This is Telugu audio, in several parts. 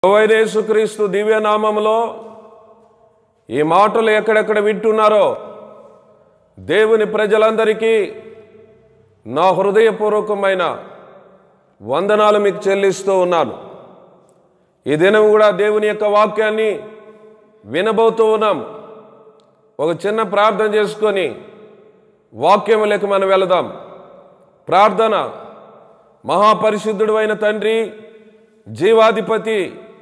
యేసుక్రీస్తు దివ్యనామంలో ఈ మాటలు ఎక్కడెక్కడ వింటున్నారో దేవుని ప్రజలందరికీ నా హృదయపూర్వకమైన వందనాలు మీకు చెల్లిస్తూ ఉన్నాను ఈ దినం కూడా దేవుని యొక్క వాక్యాన్ని వినబోతూ ఉన్నాం ఒక చిన్న ప్రార్థన చేసుకొని వాక్యములకు మనం వెళదాం ప్రార్థన మహాపరిశుద్ధుడు అయిన తండ్రి జీవాధిపతి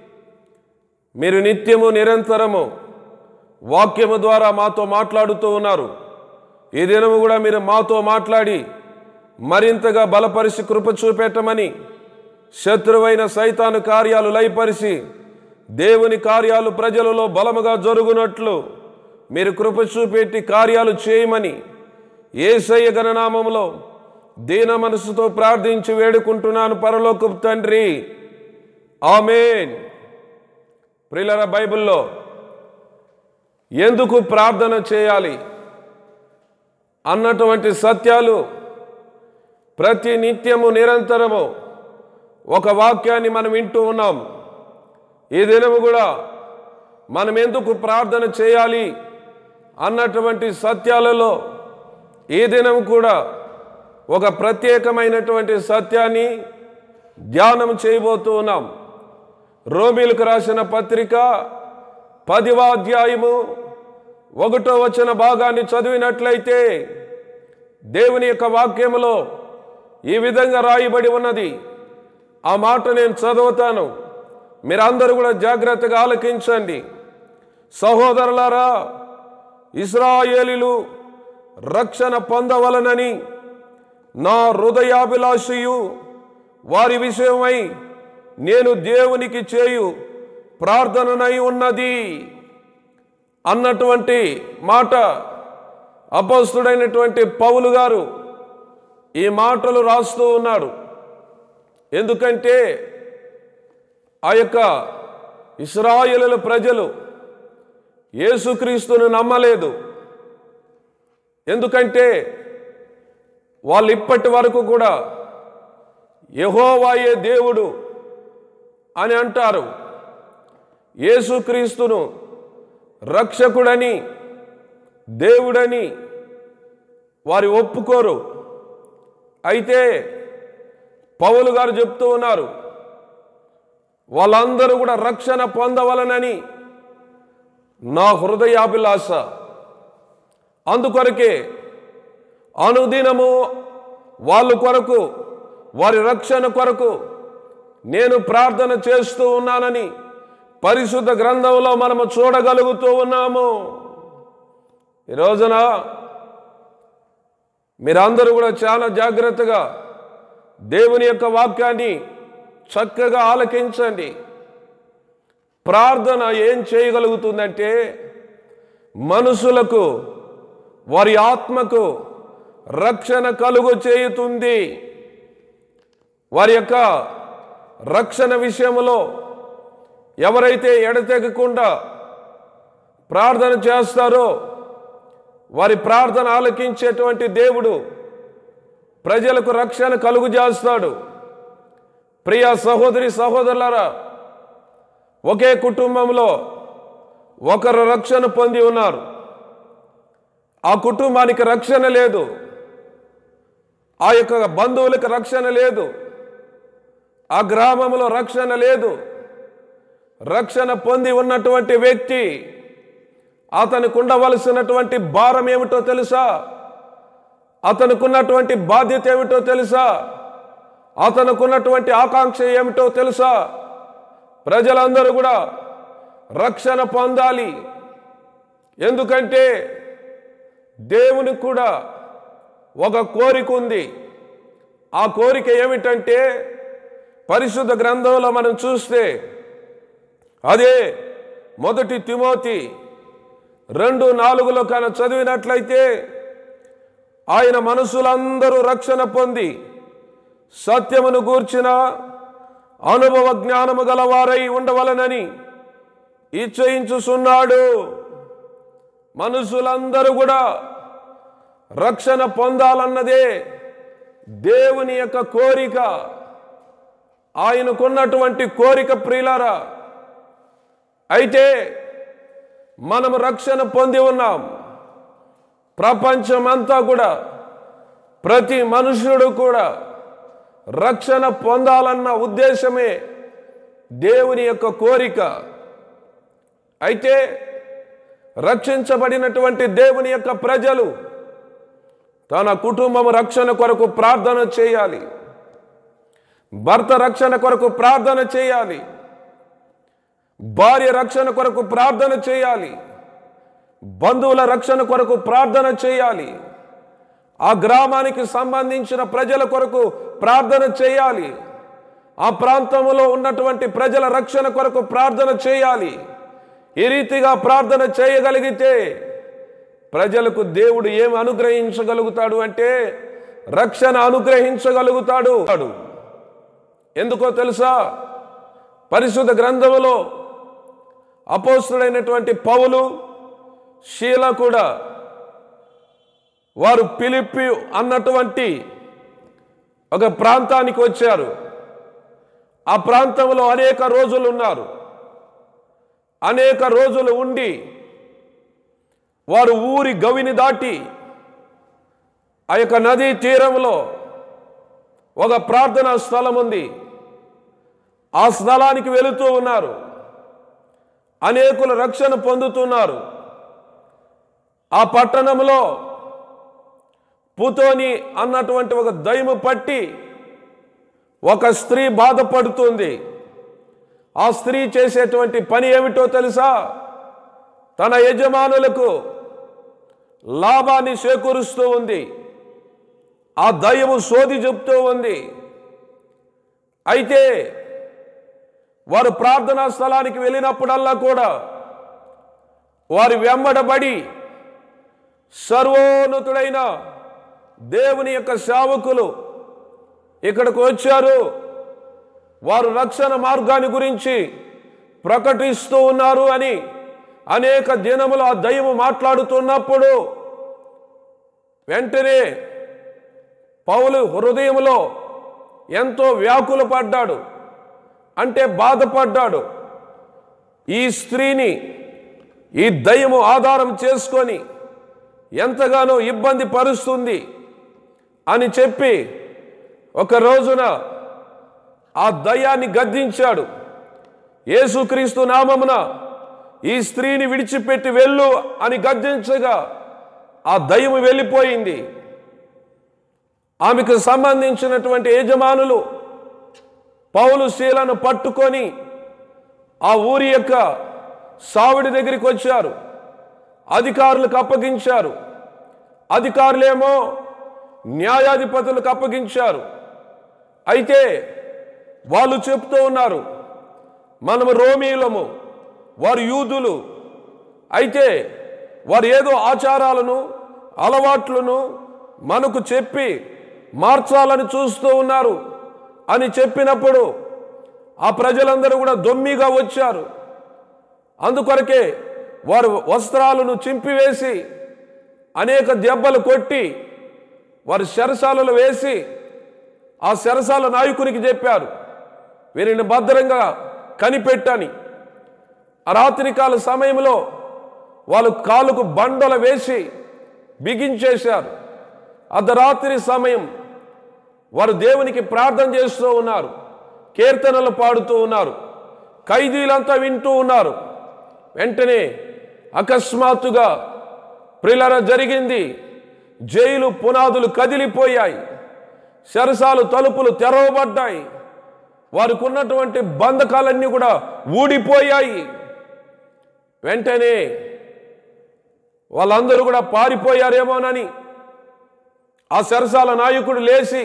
మీరు నిత్యము నిరంతరము వాక్యము ద్వారా మాతో మాట్లాడుతూ ఉన్నారు ఈ దినము కూడా మీరు మాతో మాట్లాడి మరింతగా బలపరిచి కృప చూపెట్టమని శత్రువైన సైతాను కార్యాలు లయపరిచి దేవుని కార్యాలు ప్రజలలో బలముగా జరుగునట్లు మీరు కృప చూపెట్టి కార్యాలు చేయమని ఏసయ్య గణనామములో దీన మనసుతో ప్రార్థించి వేడుకుంటున్నాను పరలోకపు తండ్రి ఆమెన్ ప్రియులర బైబిల్లో ఎందుకు ప్రార్థన చేయాలి అన్నటువంటి సత్యాలు ప్రతి నిత్యము నిరంతరము ఒక వాక్యాన్ని మనం వింటూ ఉన్నాం ఈ దినము కూడా మనం ఎందుకు ప్రార్థన చేయాలి అన్నటువంటి సత్యాలలో ఈ దినం కూడా ఒక ప్రత్యేకమైనటువంటి సత్యాన్ని ధ్యానం చేయబోతూ ఉన్నాం రోమిలకు రాసిన పత్రిక పదివ అధ్యాయము ఒకటో వచ్చిన భాగాన్ని చదివినట్లయితే దేవుని యొక్క వాక్యములో ఈ విధంగా రాయబడి ఉన్నది ఆ మాట నేను చదువుతాను మీరందరూ కూడా జాగ్రత్తగా ఆలకించండి సహోదరులారా ఇస్రాయేలీలు రక్షణ పొందవలనని నా హృదయాభిలాషయు వారి విషయమై నేను దేవునికి చేయు ప్రార్థననై ఉన్నది అన్నటువంటి మాట అపస్తుడైనటువంటి పౌలు గారు ఈ మాటలు రాస్తూ ఉన్నాడు ఎందుకంటే ఆ యొక్క ఇస్రాయేలుల ప్రజలు యేసుక్రీస్తును నమ్మలేదు ఎందుకంటే వాళ్ళు ఇప్పటి వరకు కూడా యహోవాయే దేవుడు అని అంటారు యేసుక్రీస్తును రక్షకుడని దేవుడని వారి ఒప్పుకోరు అయితే పౌలు గారు చెప్తూ ఉన్నారు వాళ్ళందరూ కూడా రక్షణ పొందవలనని నా హృదయాభిలాష అందుకొరకే అనుదినము వాళ్ళ కొరకు వారి రక్షణ కొరకు నేను ప్రార్థన చేస్తూ ఉన్నానని పరిశుద్ధ గ్రంథంలో మనము చూడగలుగుతూ ఉన్నాము ఈ రోజున మీరందరూ కూడా చాలా జాగ్రత్తగా దేవుని యొక్క వాక్యాన్ని చక్కగా ఆలకించండి ప్రార్థన ఏం చేయగలుగుతుందంటే మనుషులకు వారి ఆత్మకు రక్షణ కలుగు చేయుతుంది వారి యొక్క రక్షణ విషయంలో ఎవరైతే ఎడతెగకుండా ప్రార్థన చేస్తారో వారి ప్రార్థన ఆలకించేటువంటి దేవుడు ప్రజలకు రక్షణ కలుగు చేస్తాడు ప్రియ సహోదరి సహోదరులారా ఒకే కుటుంబంలో ఒకరు రక్షణ పొంది ఉన్నారు ఆ కుటుంబానికి రక్షణ లేదు ఆ యొక్క బంధువులకు రక్షణ లేదు ఆ గ్రామంలో రక్షణ లేదు రక్షణ పొంది ఉన్నటువంటి వ్యక్తి అతనికి ఉండవలసినటువంటి భారం ఏమిటో తెలుసా అతనుకున్నటువంటి బాధ్యత ఏమిటో తెలుసా అతనుకున్నటువంటి ఆకాంక్ష ఏమిటో తెలుసా ప్రజలందరూ కూడా రక్షణ పొందాలి ఎందుకంటే దేవునికి కూడా ఒక కోరిక ఉంది ఆ కోరిక ఏమిటంటే పరిశుద్ధ గ్రంథంలో మనం చూస్తే అదే మొదటి తిమోతి రెండు నాలుగులో కన చదివినట్లయితే ఆయన మనసులందరూ రక్షణ పొంది సత్యమును గూర్చిన అనుభవ జ్ఞానము గలవారై ఉండవలనని ఇచ్చయించుచున్నాడు మనుషులందరూ కూడా రక్షణ పొందాలన్నదే దేవుని యొక్క కోరిక ఆయనకున్నటువంటి కోరిక ప్రియులారా అయితే మనము రక్షణ పొంది ఉన్నాం ప్రపంచమంతా కూడా ప్రతి మనుషుడు కూడా రక్షణ పొందాలన్న ఉద్దేశమే దేవుని యొక్క కోరిక అయితే రక్షించబడినటువంటి దేవుని యొక్క ప్రజలు తన కుటుంబం రక్షణ కొరకు ప్రార్థన చేయాలి భర్త రక్షణ కొరకు ప్రార్థన చేయాలి భార్య రక్షణ కొరకు ప్రార్థన చేయాలి బంధువుల రక్షణ కొరకు ప్రార్థన చేయాలి ఆ గ్రామానికి సంబంధించిన ప్రజల కొరకు ప్రార్థన చేయాలి ఆ ప్రాంతంలో ఉన్నటువంటి ప్రజల రక్షణ కొరకు ప్రార్థన చేయాలి ఈ రీతిగా ప్రార్థన చేయగలిగితే ప్రజలకు దేవుడు ఏమి అనుగ్రహించగలుగుతాడు అంటే రక్షణ అనుగ్రహించగలుగుతాడు ఎందుకో తెలుసా పరిశుద్ధ గ్రంథములో అపోస్తుడైనటువంటి పౌలు శీల కూడా వారు పిలిపి అన్నటువంటి ఒక ప్రాంతానికి వచ్చారు ఆ ప్రాంతంలో అనేక రోజులు ఉన్నారు అనేక రోజులు ఉండి వారు ఊరి గవిని దాటి ఆ యొక్క నదీ తీరంలో ఒక ప్రార్థనా స్థలం ఉంది ఆ స్థలానికి వెళుతూ ఉన్నారు అనేకులు రక్షణ పొందుతున్నారు ఆ పట్టణంలో పుతోని అన్నటువంటి ఒక దైము పట్టి ఒక స్త్రీ బాధపడుతుంది ఆ స్త్రీ చేసేటువంటి పని ఏమిటో తెలుసా తన యజమానులకు లాభాన్ని చేకూరుస్తూ ఉంది ఆ దయ్యము సోది చెప్తూ ఉంది అయితే వారు ప్రార్థనా స్థలానికి వెళ్ళినప్పుడల్లా కూడా వారి వెంబడబడి సర్వోన్నతుడైన దేవుని యొక్క సేవకులు ఇక్కడికి వచ్చారు వారు రక్షణ మార్గాన్ని గురించి ప్రకటిస్తూ ఉన్నారు అని అనేక దినములు ఆ దైవం మాట్లాడుతున్నప్పుడు వెంటనే పౌలు హృదయంలో ఎంతో వ్యాకుల పడ్డాడు అంటే బాధపడ్డాడు ఈ స్త్రీని ఈ దయ్యము ఆధారం చేసుకొని ఎంతగానో ఇబ్బంది పరుస్తుంది అని చెప్పి ఒక రోజున ఆ దయ్యాన్ని గద్దించాడు యేసుక్రీస్తు నామమున ఈ స్త్రీని విడిచిపెట్టి వెళ్ళు అని గద్దించగా ఆ దయ్యము వెళ్ళిపోయింది ఆమెకు సంబంధించినటువంటి యజమానులు పౌలు శీలను పట్టుకొని ఆ ఊరి యొక్క సావిడి దగ్గరికి వచ్చారు అధికారులకు అప్పగించారు అధికారులేమో న్యాయాధిపతులకు అప్పగించారు అయితే వాళ్ళు చెప్తూ ఉన్నారు మనము రోమీలము వారు యూదులు అయితే వారు ఏదో ఆచారాలను అలవాట్లను మనకు చెప్పి మార్చాలని చూస్తూ ఉన్నారు అని చెప్పినప్పుడు ఆ ప్రజలందరూ కూడా దొమ్మిగా వచ్చారు అందుకొరకే వారు వస్త్రాలను చింపివేసి అనేక దెబ్బలు కొట్టి వారి శరసాలలో వేసి ఆ శరసాల నాయకునికి చెప్పారు వీరిని భద్రంగా కనిపెట్టని ఆ రాత్రికాల సమయంలో వాళ్ళు కాలుకు బండలు వేసి బిగించేశారు అర్ధరాత్రి సమయం వారు దేవునికి ప్రార్థన చేస్తూ ఉన్నారు కీర్తనలు పాడుతూ ఉన్నారు ఖైదీలంతా వింటూ ఉన్నారు వెంటనే అకస్మాత్తుగా ప్రిలర జరిగింది జైలు పునాదులు కదిలిపోయాయి శరసాలు తలుపులు తెరవబడ్డాయి వారికి ఉన్నటువంటి బంధకాలన్నీ కూడా ఊడిపోయాయి వెంటనే వాళ్ళందరూ కూడా పారిపోయారేమోనని ఆ సరసాల నాయకుడు లేచి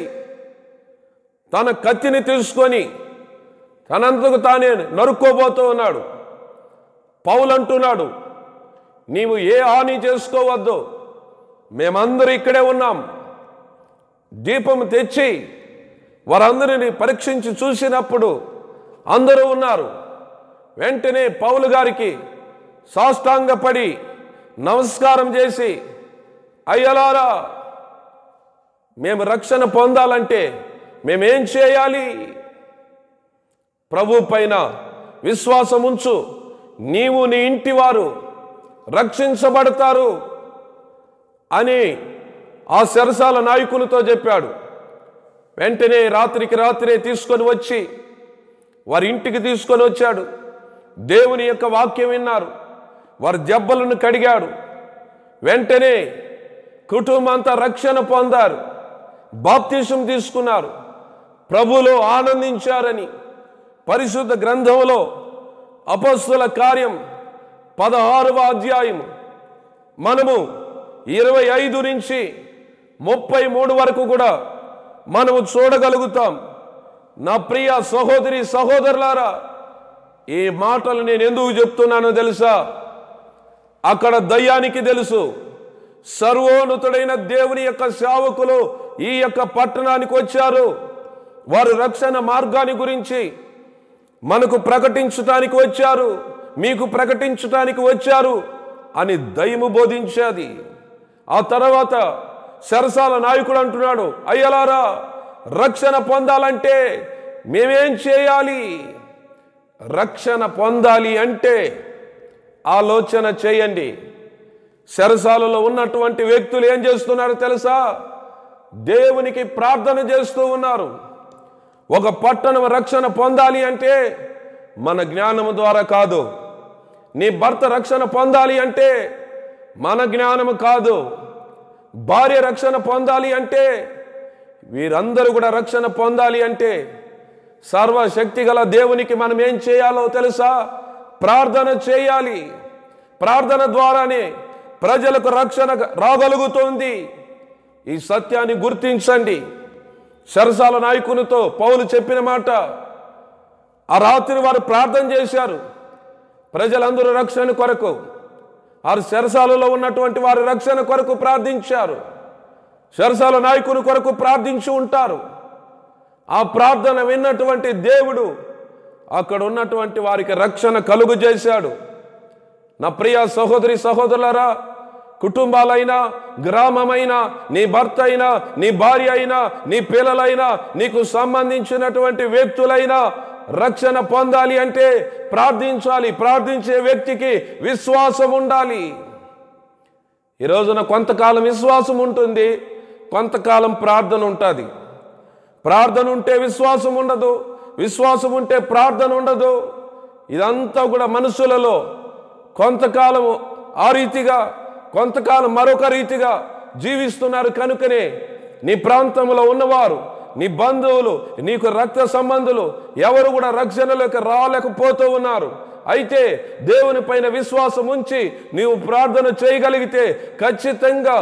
తన కత్తిని తీసుకొని తనంతకు తానే నరుక్కోబోతూ ఉన్నాడు పౌలు అంటున్నాడు నీవు ఏ హాని చేసుకోవద్దు మేమందరూ ఇక్కడే ఉన్నాం దీపం తెచ్చి వారందరిని పరీక్షించి చూసినప్పుడు అందరూ ఉన్నారు వెంటనే పౌలు గారికి సాష్టాంగపడి నమస్కారం చేసి అయ్యలారా మేము రక్షణ పొందాలంటే మేమేం చేయాలి ప్రభు పైన విశ్వాసం ఉంచు నీవు నీ ఇంటి వారు రక్షించబడతారు అని ఆ సెరసాల నాయకునితో చెప్పాడు వెంటనే రాత్రికి రాత్రే తీసుకొని వచ్చి వారి ఇంటికి తీసుకొని వచ్చాడు దేవుని యొక్క వాక్యం విన్నారు వారి దెబ్బలను కడిగాడు వెంటనే కుటుంబం అంతా రక్షణ పొందారు బాప్తీసం తీసుకున్నారు ప్రభులో ఆనందించారని పరిశుద్ధ గ్రంథంలో అపస్సుల కార్యం పదహారవ అధ్యాయం మనము ఇరవై ఐదు నుంచి ముప్పై మూడు వరకు కూడా మనము చూడగలుగుతాం నా ప్రియ సహోదరి సహోదరులారా ఈ మాటలు నేను ఎందుకు చెప్తున్నానో తెలుసా అక్కడ దయ్యానికి తెలుసు సర్వోన్నతుడైన దేవుని యొక్క సేవకులు ఈ యొక్క పట్టణానికి వచ్చారు వారు రక్షణ మార్గాన్ని గురించి మనకు ప్రకటించటానికి వచ్చారు మీకు ప్రకటించటానికి వచ్చారు అని దయము బోధించేది ఆ తర్వాత సరసాల నాయకుడు అంటున్నాడు అయ్యలారా రక్షణ పొందాలంటే మేమేం చేయాలి రక్షణ పొందాలి అంటే ఆలోచన చేయండి సరసాలలో ఉన్నటువంటి వ్యక్తులు ఏం చేస్తున్నారు తెలుసా దేవునికి ప్రార్థన చేస్తూ ఉన్నారు ఒక పట్టణం రక్షణ పొందాలి అంటే మన జ్ఞానము ద్వారా కాదు నీ భర్త రక్షణ పొందాలి అంటే మన జ్ఞానము కాదు భార్య రక్షణ పొందాలి అంటే వీరందరూ కూడా రక్షణ పొందాలి అంటే సర్వశక్తి గల దేవునికి మనం ఏం చేయాలో తెలుసా ప్రార్థన చేయాలి ప్రార్థన ద్వారానే ప్రజలకు రక్షణ రాగలుగుతుంది ఈ సత్యాన్ని గుర్తించండి సరసాల నాయకునితో పౌలు చెప్పిన మాట ఆ రాత్రి వారు ప్రార్థన చేశారు ప్రజలందరూ రక్షణ కొరకు వారు శరసాలలో ఉన్నటువంటి వారి రక్షణ కొరకు ప్రార్థించారు శరసాల నాయకుని కొరకు ప్రార్థించి ఉంటారు ఆ ప్రార్థన విన్నటువంటి దేవుడు అక్కడ ఉన్నటువంటి వారికి రక్షణ కలుగు చేశాడు నా ప్రియ సహోదరి సహోదరులరా కుటుంబాలైనా గ్రామమైనా నీ భర్త అయినా నీ భార్య అయినా నీ పిల్లలైనా నీకు సంబంధించినటువంటి వ్యక్తులైనా రక్షణ పొందాలి అంటే ప్రార్థించాలి ప్రార్థించే వ్యక్తికి విశ్వాసం ఉండాలి ఈ రోజున కొంతకాలం విశ్వాసం ఉంటుంది కొంతకాలం ప్రార్థన ఉంటుంది ప్రార్థన ఉంటే విశ్వాసం ఉండదు విశ్వాసం ఉంటే ప్రార్థన ఉండదు ఇదంతా కూడా మనుషులలో కొంతకాలం ఆ రీతిగా కొంతకాలం మరొక రీతిగా జీవిస్తున్నారు కనుకనే నీ ప్రాంతంలో ఉన్నవారు నీ బంధువులు నీకు రక్త సంబంధులు ఎవరు కూడా రక్షణలోకి రాలేకపోతూ ఉన్నారు అయితే దేవుని పైన విశ్వాసం ఉంచి నీవు ప్రార్థన చేయగలిగితే ఖచ్చితంగా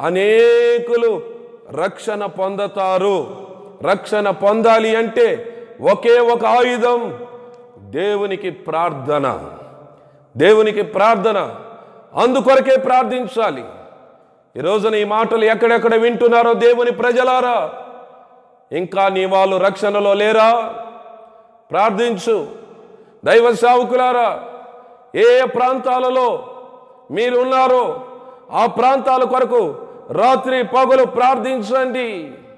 అనేకులు రక్షణ పొందుతారు రక్షణ పొందాలి అంటే ఒకే ఒక ఆయుధం దేవునికి ప్రార్థన దేవునికి ప్రార్థన అందుకొరకే ప్రార్థించాలి ఈ రోజున ఈ మాటలు ఎక్కడెక్కడ వింటున్నారో దేవుని ప్రజలారా ఇంకా నీ వాళ్ళు రక్షణలో లేరా ప్రార్థించు దైవ సేవకులారా ఏ ఏ ప్రాంతాలలో మీరు ఉన్నారో ఆ ప్రాంతాల కొరకు రాత్రి పగలు ప్రార్థించండి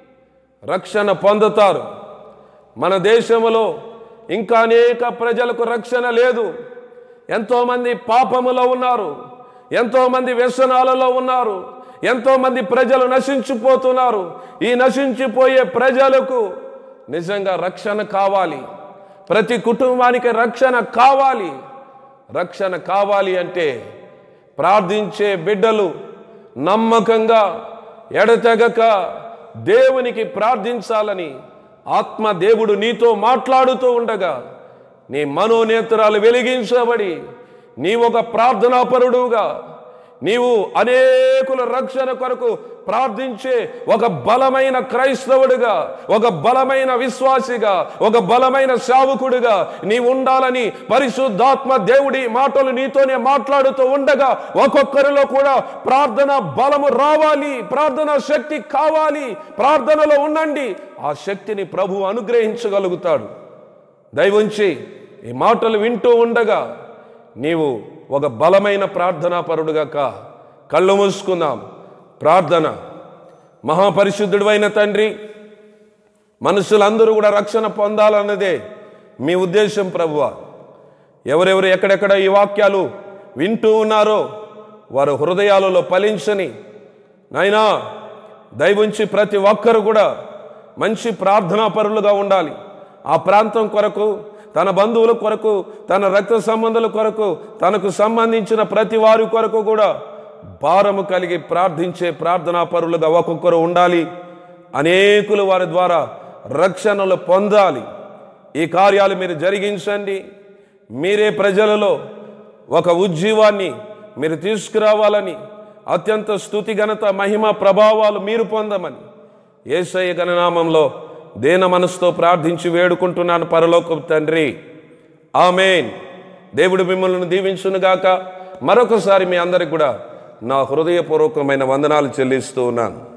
రక్షణ పొందుతారు మన దేశంలో ఇంకా అనేక ప్రజలకు రక్షణ లేదు ఎంతోమంది పాపములో ఉన్నారు ఎంతోమంది వ్యసనాలలో ఉన్నారు ఎంతోమంది ప్రజలు నశించిపోతున్నారు ఈ నశించిపోయే ప్రజలకు నిజంగా రక్షణ కావాలి ప్రతి కుటుంబానికి రక్షణ కావాలి రక్షణ కావాలి అంటే ప్రార్థించే బిడ్డలు నమ్మకంగా ఎడతెగక దేవునికి ప్రార్థించాలని ఆత్మ దేవుడు నీతో మాట్లాడుతూ ఉండగా నీ మనోనేత్రాలు వెలిగించబడి నీ ఒక ప్రార్థనాపరుడుగా నీవు అనేకుల రక్షణ కొరకు ప్రార్థించే ఒక బలమైన క్రైస్తవుడిగా ఒక బలమైన విశ్వాసిగా ఒక బలమైన సేవకుడిగా నీవు ఉండాలని పరిశుద్ధాత్మ దేవుడి మాటలు నీతోనే మాట్లాడుతూ ఉండగా ఒక్కొక్కరిలో కూడా ప్రార్థన బలము రావాలి ప్రార్థన శక్తి కావాలి ప్రార్థనలో ఉండండి ఆ శక్తిని ప్రభు అనుగ్రహించగలుగుతాడు దయవుంచి ఈ మాటలు వింటూ ఉండగా నీవు ఒక బలమైన ప్రార్థనా పరుడుగా కా కళ్ళు మూసుకుందాం ప్రార్థన మహాపరిశుద్ధుడైన తండ్రి మనుషులందరూ కూడా రక్షణ పొందాలన్నదే మీ ఉద్దేశం ప్రభువ ఎవరెవరు ఎక్కడెక్కడ ఈ వాక్యాలు వింటూ ఉన్నారో వారు హృదయాలలో ఫలించని నాయనా దయవుంచి ప్రతి ఒక్కరు కూడా మంచి ప్రార్థనా పరులుగా ఉండాలి ఆ ప్రాంతం కొరకు తన బంధువుల కొరకు తన రక్త సంబంధుల కొరకు తనకు సంబంధించిన ప్రతి వారి కొరకు కూడా భారము కలిగి ప్రార్థించే ప్రార్థనా పరులుగా ఒక్కొక్కరు ఉండాలి అనేకులు వారి ద్వారా రక్షణలు పొందాలి ఈ కార్యాలు మీరు జరిగించండి మీరే ప్రజలలో ఒక ఉజ్జీవాన్ని మీరు తీసుకురావాలని అత్యంత స్థుతి ఘనత మహిమ ప్రభావాలు మీరు పొందమని ఏసయ్య గణనామంలో దేన మనసుతో ప్రార్థించి వేడుకుంటున్నాను పరలోకపు తండ్రి ఆమెన్ దేవుడు మిమ్మల్ని దీవించునుగాక మరొకసారి మీ అందరికి కూడా నా హృదయపూర్వకమైన వందనాలు చెల్లిస్తూ ఉన్నాను